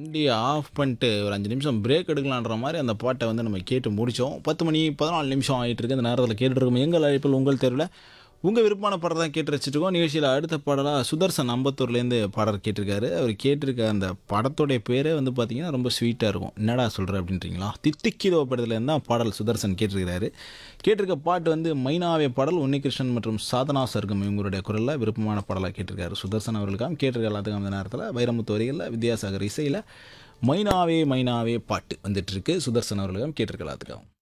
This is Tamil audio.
வண்டியை ஆஃப் பண்ணிட்டு ஒரு அஞ்சு நிமிஷம் பிரேக் எடுக்கலான்ற மாதிரி அந்த பாட்டை வந்து நம்ம கேட்டு முடித்தோம் பத்து மணி பதினாலு நிமிஷம் ஆகிட்டு இருக்கு இந்த நேரத்தில் கேட்டுருக்கோம் எங்கள் அழைப்பில் உங்கள் தெருவில் உங்கள் விருப்பமான பாடல் தான் கேட்டு வச்சுருக்கோம் நிகழ்ச்சியில் அடுத்த பாடலாக சுதர்சன் அம்பத்தூர்லேருந்து பாடல் கேட்டிருக்காரு அவர் கேட்டிருக்க அந்த படத்தோடைய பேரே வந்து பார்த்தீங்கன்னா ரொம்ப ஸ்வீட்டாக இருக்கும் என்னடா சொல்கிற அப்படின்றீங்களா தித்திக்கிதோ படத்துலேருந்து தான் பாடல் சுதர்சன் கேட்டிருக்கிறாரு கேட்டிருக்க பாட்டு வந்து மைனாவே பாடல் உன்னிகிருஷ்ணன் மற்றும் சாதனா சர்க்கம் இவங்களுடைய குரலில் விருப்பமான பாடலாக கேட்டிருக்காரு சுதர்சன் அவர்களுக்காக கேட்டிருக்க எல்லாத்துக்கும் அந்த நேரத்தில் வைரமுத்து வரிகளில் வித்யாசாகர் இசையில் மைனாவே மைனாவே பாட்டு வந்துட்டுருக்கு சுதர்சன் அவர்களுக்காக கேட்டிருக்க எல்லாத்துக்காகவும்